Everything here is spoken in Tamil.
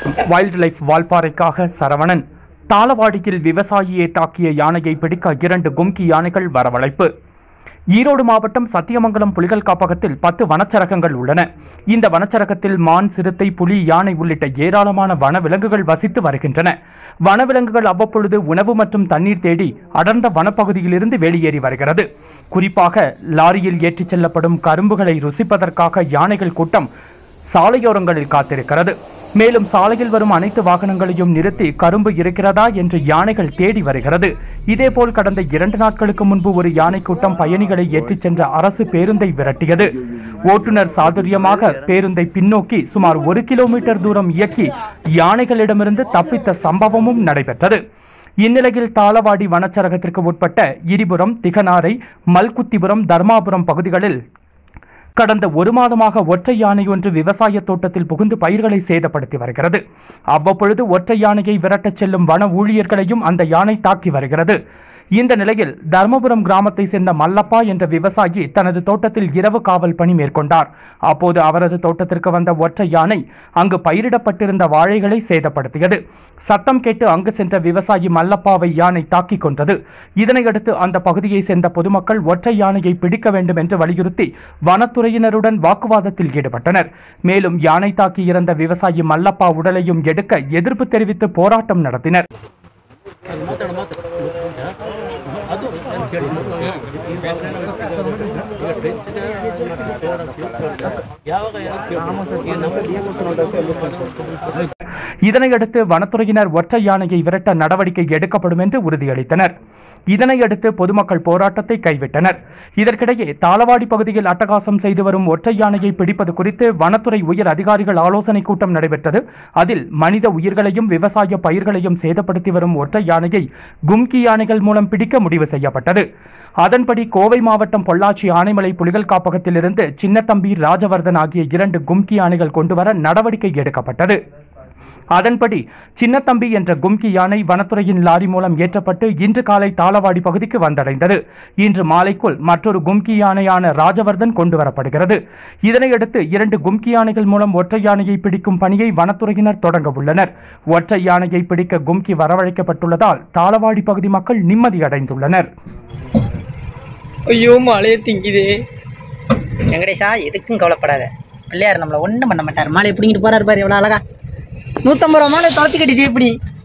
வைல்ட் லைஃப் வால்பாறைக்காக சரவணன் தாளவாடியில் விவசாயியை தாக்கிய யானையை பிடிக்க இரண்டு கும்கி யானைகள் வரவழைப்பு ஈரோடு மாவட்டம் சத்தியமங்கலம் புலிகள் காப்பகத்தில் பத்து வனச்சரகங்கள் உள்ளன இந்த வனச்சரகத்தில் மான் சிறுத்தை புலி யானை உள்ளிட்ட ஏராளமான வனவிலங்குகள் வசித்து வருகின்றன வனவிலங்குகள் அவ்வப்பொழுது உணவு மற்றும் தண்ணீர் தேடி அடர்ந்த வனப்பகுதியிலிருந்து வெளியேறி வருகிறது குறிப்பாக லாரியில் ஏற்றிச் செல்லப்படும் கரும்புகளை ருசிப்பதற்காக யானைகள் கூட்டம் சாலையோரங்களில் காத்திருக்கிறது மேலும் சாலையில் வரும் அனைத்து வாகனங்களையும் நிறுத்தி கரும்பு இருக்கிறதா என்று யானைகள் தேடி வருகிறது இதேபோல் கடந்த இரண்டு நாட்களுக்கு முன்பு ஒரு யானை கூட்டம் பயணிகளை ஏற்றிச் சென்ற அரசு பேருந்தை விரட்டியது ஓட்டுநர் சாதுரியமாக பேருந்தை பின்னோக்கி சுமார் ஒரு கிலோமீட்டர் தூரம் இயக்கி யானைகளிடமிருந்து தப்பித்த சம்பவமும் நடைபெற்றது இந்நிலையில் தாளவாடி வனச்சரகத்திற்கு உட்பட்ட இரிபுரம் திகனாரை மல்குத்திபுரம் தர்மாபுரம் பகுதிகளில் கடந்த ஒரு மாதமாக ஒற்றை யானை ஒன்று விவசாய தோட்டத்தில் புகுந்து பயிர்களை சேதப்படுத்தி வருகிறது அவ்வப்பொழுது ஒற்றை யானையை விரட்டச் செல்லும் வன ஊழியர்களையும் அந்த யானை தாக்கி வருகிறது இந்த நிலையில் தர்மபுரம் கிராமத்தை சேர்ந்த மல்லப்பா என்ற விவசாயி தனது தோட்டத்தில் இரவு காவல் பணி மேற்கொண்டார் அப்போது அவரது தோட்டத்திற்கு வந்த ஒற்றை யானை அங்கு பயிரிடப்பட்டிருந்த வாழைகளை சேதப்படுத்தியது சத்தம் கேட்டு அங்கு சென்ற விவசாயி மல்லப்பாவை யானை தாக்கிக் கொண்டது இதனையடுத்து அந்த பகுதியை சேர்ந்த பொதுமக்கள் ஒற்றை யானையை பிடிக்க வேண்டும் என்று வலியுறுத்தி வனத்துறையினருடன் வாக்குவாதத்தில் ஈடுபட்டனர் மேலும் யானை தாக்கி இறந்த விவசாயி மல்லப்பா உடலையும் எடுக்க எதிர்ப்பு தெரிவித்து போராட்டம் நடத்தினர் இதனையடுத்து வனத்துறையினர் ஒற்றை யானையை விரட்ட நடவடிக்கை எடுக்கப்படும் என்று உறுதியளித்தனர் இதனையடுத்து பொதுமக்கள் போராட்டத்தை கைவிட்டனர் இதற்கிடையே தாளவாடி பகுதியில் அட்டகாசம் செய்து வரும் ஒற்றை யானையை பிடிப்பது குறித்து வனத்துறை உயர் அதிகாரிகள் ஆலோசனை கூட்டம் நடைபெற்றது அதில் மனித உயிர்களையும் விவசாய பயிர்களையும் சேதப்படுத்தி வரும் ஒற்றை யானையை கும்கி யானைகள் மூலம் பிடிக்க முடிவு செய்யப்பட்டது அதன்படி கோவை மாவட்டம் பொள்ளாச்சி ஆனைமலை புலிகள் காப்பகத்திலிருந்து சின்னத்தம்பி ராஜவர்தன் ஆகிய இரண்டு கும்கி யானைகள் கொண்டுவர நடவடிக்கை எடுக்கப்பட்டது அதன்படி சின்னத்தம்பி என்ற கும்கி யானை வனத்துறையின் லாரி மூலம் ஏற்றப்பட்டு இன்று காலை தாளவாடி பகுதிக்கு வந்தடைந்தது இன்று மாலைக்குள் மற்றொரு கும்கி யானையான ராஜவர்தன் கொண்டு வரப்படுகிறது இதனையடுத்து இரண்டு கும்கி யானைகள் மூலம் ஒற்றை யானையை பிடிக்கும் பணியை வனத்துறையினர் தொடங்க உள்ளனர் ஒற்றை யானையை பிடிக்க கும்கி வரவழைக்கப்பட்டுள்ளதால் தாளவாடி பகுதி மக்கள் நிம்மதியடைந்துள்ளனர் ஐயோ மழையை திங்குதே வெங்கடேஷா எதுக்கும் கவலைப்படாத பிள்ளையார் நம்மளை ஒன்றும் பண்ண மாட்டார் மாலை பிடிங்கிட்டு போறாரு பாரு எவ்வளோ அழகா நூற்றம்பது ரூபா மாலை தொலைச்சி கட்டிட்டு இப்படி